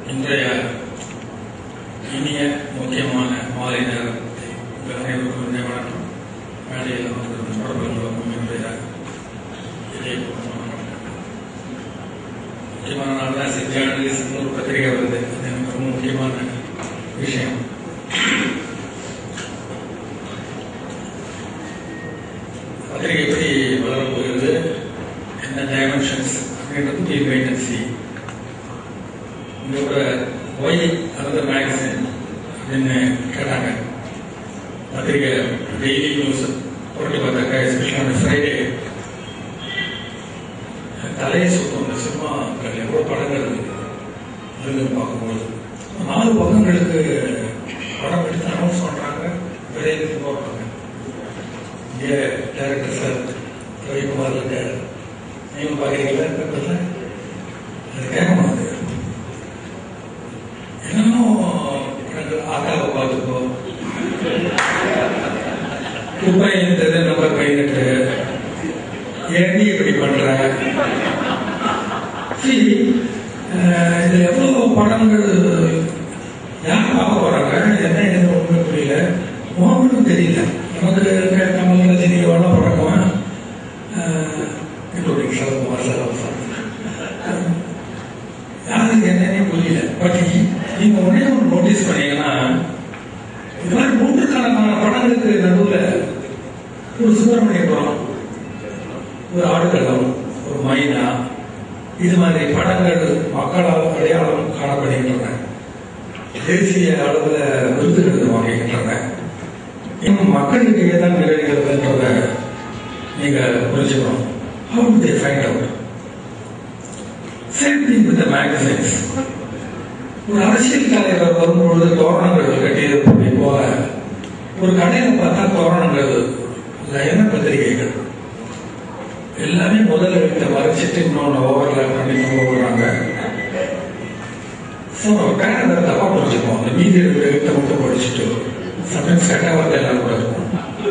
இன்றைய இனிய முக்கியமான மாலை நேரத்தை உங்கள் அனைவருக்கும் இன்றைய வணக்கம் மேடையில் வந்து பிரபலங்களுக்கும் இன்றைய இதய பூர்வமான வணக்கம். முக்கியமான நாள் தான் செஞ்சாண்டு ஒரு பத்திரிகை வருது அது எனக்கு ரொம்ப முக்கியமான விஷயம் பத்திரிகை எப்படி வளரப் போகிறது என்ன டைமென்ஷன்ஸ் அப்படின்றது we wait and see உங்களோட ஒய் அனதர் மேகசின் அப்படின்னு கேட்டாங்க பத்திரிகை டெய்லி நியூஸ் புரட்டி பார்த்தாக்க எஸ்பெஷலான ஃப்ரைடே தலையை சுத்தம் இந்த சினிமா எவ்வளோ படங்கள் இருக்குன்னு பார்க்கும்போது நாலு பக்கங்களுக்கு படம் எடுத்து அனௌன்ஸ் பண்ணுறாங்க விரைவில் போடுறாங்க இங்கே டேரக்டர் சார் ரவிக்குமார் இருக்கார் நீங்கள் பார்க்குறீங்களா பேப்பரில் அது கேட்க மாட்டேங்குது என்னமோ எனக்கு ஆக்காவை பார்த்துக்கோ குப்பைன்றது நம்பர் பதினெட்டு ஏன் இப்படி பண்ற See, அஹ், இதுல எவ்வளவு படங்கள் யார் பார்க்க போறாங்க என்ன என்ன ஒண்ணுமே புரியல உங்களுக்கும் தெரியல நமக்கு இருக்க கமல் ரஜினி எவ்வளோ பழக்கம் இன்க்ளூடிங் சரத்குமார் சார் யாருக்கு என்னன்னே புரியல பட் நீங்க ஒன்னே ஒன்று நோட்டீஸ் பண்ணீங்கன்னா இது மாதிரி நூற்றுக்கணக்கான படங்களுக்கு நடுவில் ஒரு சுப்பிரமணியபுரம் ஒரு ஆடுகளம் ஒரு மைனா இது மாதிரி படங்கள் மக்களால் அடையாளம் காணப்படுகின்றன தேசிய அளவில் விருதுகள் வாங்குகின்றன இன்னும் மக்களுக்கு ஏதான் நிகழ்கிறதுன்றத நீங்க புரிஞ்சுக்கணும் how do they find out same thing with magazines ஒரு அரசியல் தலைவர் வரும்பொழுது தோரணங்கள் கட்டியிருப்பதை போல ஒரு கடையில பார்த்தா தோரணங்கள் லயன பத்திரிகைகள் எல்லாமே முதல் எழுத்த மறைச்சிட்டு இன்னொன்று ஓவர்லாப் பண்ணி கொண்டு போடுறாங்க ஸோ பேரண்ட் தப்பா புரிஞ்சுப்போம் அந்த மீதி இருக்கிற எழுத்தை மட்டும் படிச்சுட்டு சமயம் செட்டாவது எல்லாம் கூட இருக்கும்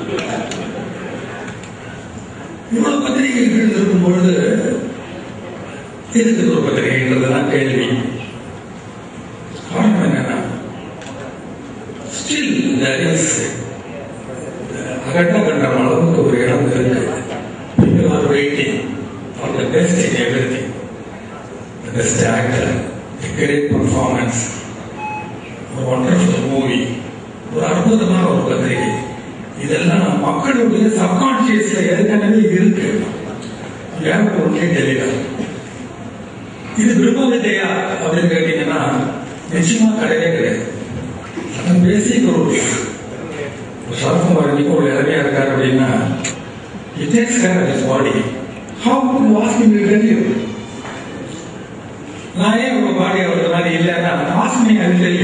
இவ்வளவு பத்திரிகைகள் இருக்கும் பொழுது எதுக்கு ஒரு பத்திரிகைன்றதுதான் கேள்வி காரணம் என்னன்னா ஸ்டில் there is அகட்ட கண்டம் அளவுக்கு ஒரு இடம் இருக்கு people are waiting for the best in everything the best actor the great performance ஒரு wonderful movie ஒரு அற்புதமான ஒரு பத்திரிகை இதெல்லாம் மக்களுடைய சப்கான்சியஸ்ல ஏற்கனவே இருக்கு ஏன் ஒன்றே தெரியல இது விருப்பவில்லையா அப்படின்னு கேட்டீங்கன்னா நிச்சயமா கிடையவே கிடையாது அதன் பேசிக் ரூல்ஸ் சரத்குமார் இன்னைக்கு ஒரு இளமையா இருக்காரு அப்படின்னா it takes care of body how to ask me tell you நான் ஏன் உங்க பாடி அவருக்கு மாதிரி இல்லைன்னா ask me I tell you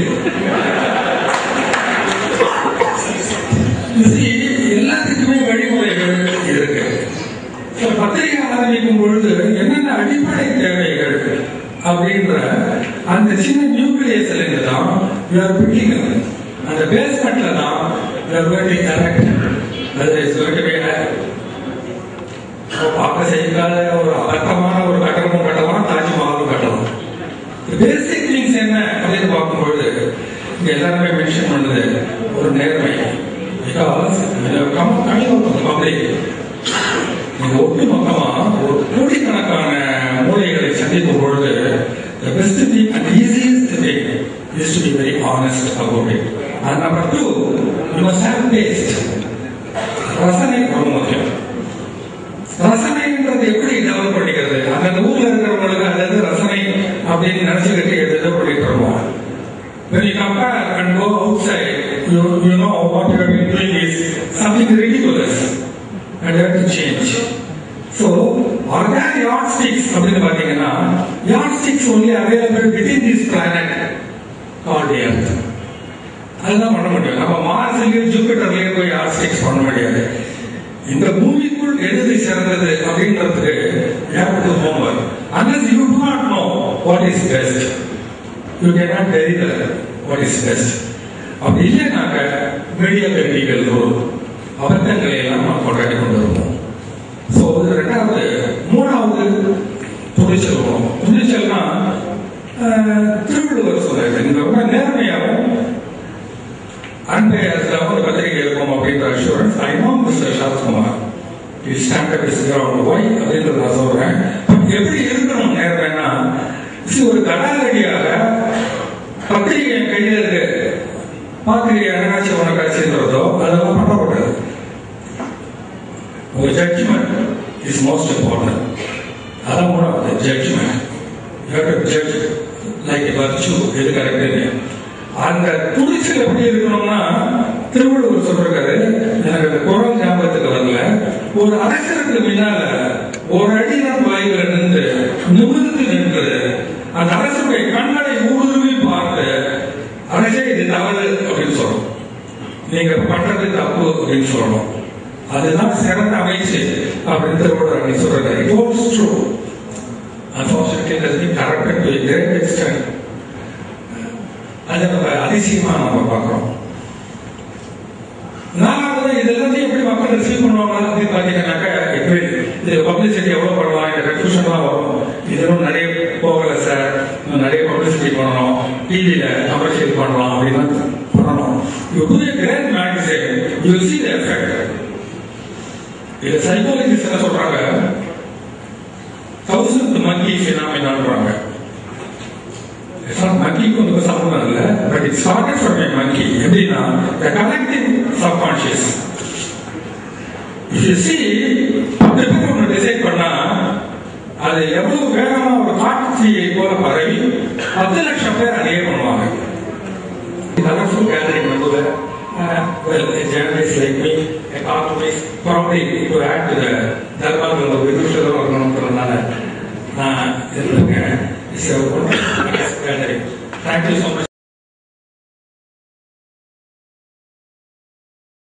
எல்லாத்துக்குமே வழிமுறைகள் இருக்கு So, பத்திரிகை ஆரம்பிக்கும் பொழுது என்னென்ன அடிப்படை தேவைகள் அப்படின்ற அந்த சின்ன நியூக்ளியஸ்ல இருந்து தான் you are picking up. அந்த பேஸ்மெண்ட்ல தான் you are going to correct. அது is going to be a பார்க்க செய்யாத ஒரு அர்த்தமான ஒரு கட்டணமும் கட்டலாம் தாஜ்மஹாலும் கட்டலாம் பேசிக் திங்ஸ் என்ன அப்படின்னு பார்க்கும்பொழுது இங்க எல்லாருமே மென்ஷன் பண்ணது ஒரு நேர்மை பிகாஸ் கம்மிங் பப்ளிக் நீங்க ஒட்டுமொத்தமா ஒரு கோடிக்கணக்கான மூலைகளை சந்திக்கும் பொழுது the best thing and easiest thing is to be very honest about it. And number two, you must have taste. ரசனை ரொம்ப முக்கியம் ரசனைன்றது எப்படி டெவலப் பண்ணிக்கிறது அந்த ஊர்ல இருக்கிறவங்களுக்கு அதாவது ரசனை அப்படின்னு நினைச்சுக்கிட்டு எது பண்ணிட்டு இருப்போம் When you compare and go outside, you, you know what you have been doing is something ridiculous and you have to change. So, are there yardsticks அப்படின்னு பார்த்தீங்கன்னா yardsticks only available within this planet called Earth. அதுதான் பண்ண முடியும் நம்ம மார்ஸ்லயும் ஜூபிட்டர்லயும் போய் yardsticks பண்ண முடியாது இந்த பூமிக்குள் எது சிறந்தது அப்படின்றதுக்கு have to homework. Unless you do not know what is best, you cannot deliver what is best. அப்படி இல்லைனாக்க மீடியா கல்விகள் அபத்தங்களை எல்லாம் நாம் கொண்டாடி கொண்டு வருவோம் ஸோ இது ரெண்டாவது மூணாவது துணிச்சல் குணம் துணிச்சல்னா அஹ், திருவள்ளுவர் சொல்றாரு இந்த ரொம்ப நேர்மையாகவும் அன்பையாசிலாம ஒரு பத்திரிகை இருக்கும் அப்படின்ற assurance I know mister Sarathkumar you stand up is ground why அப்படின்றத நான் சொல்றேன் பட் எப்படி இருக்கணும் நேர்மைன்னா இது ஒரு கடாகடியாக பத்திரிகை என் கையில் இருக்கு பாத்திரிகை அண்ணாச்சி உனக்காச்சுன்றதோ அதெல்லாம் பண்ணக்கூடாது உங்க ஜட்ஜ்மெண்ட் இஸ் மோஸ்ட் இம்பார்ட்டன்ட் அதான் மூணாவது judgement you to judge like virtue எது கரெக்டுன்னு அந்த துணிச்சல் எப்படி இருக்கணும்னா திருவள்ளுவர் சொல்றாரு எனக்கு அந்த குரல் ஞாபகத்துக்கு வரல ஒரு அரசருக்கு முன்னால ஒரு அடி தான் தொலைவில் நின்று நிமிர்ந்து நின்று அந்த அரசுடைய கண்களை ஊடுருவி பார்த்து அரசே இது தவறு அப்படின்னு சொல்லணும் நீங்க பண்றது தப்பு அப்படின்னு சொல்லணும் அதுதான் சிறந்த அமைச்சு அப்படின்னு திருவள்ளுவர் அன்னைக்கு சொல்றாரு it was true unfortunately that been corrected to great extent அதை நம்ம அதிசயமா நம்ம பார்க்கிறோம் நாலாவது இது எல்லாத்தையும் எப்படி மக்கள் ரிசீவ் பண்ணுவாங்க அப்படின்னு பாத்தீங்கன்னாக்கா எப்படி இது பப்ளிசிட்டி எவ்வளவு பண்ணலாம் இந்த ரெஃப்யூஷன்லாம் வரும் இதெல்லாம் நிறைய போகல சார் இன்னும் நிறைய பப்ளிசிட்டி பண்ணணும் டிவியில கமர்ஷியல் பண்ணலாம் அப்படின்னு பண்ணணும் you do a great magazine you see the effect இது சைக்காலஜிஸ்ட் என்ன சொல்றாங்க தௌசண்ட் மங்கி ஃபினாமினான்றாங்க மங்கிக்கு ஒன்று சம்பந்தம் இல்லை but it started from a monkey எப்படின்னா the collective subconscious you see பத்து பேர் ஒன்று டிசைட் பண்ணா அது எவ்வளவு வேகமா ஒரு காட்டுத்தீயை போல பரவி பத்து லட்சம் பேர் அதையே பண்ணுவாங்க கலர்ஃபுல் கேதரிங் நடுவில் well, a journalist like me, a cartoonist, probably to add to the Darbar ஒரு விமர்சகர் வரணுன்றதுனால நான் இருக்கேன் இட்ஸ் தேங்க்யூ ஸோ மச்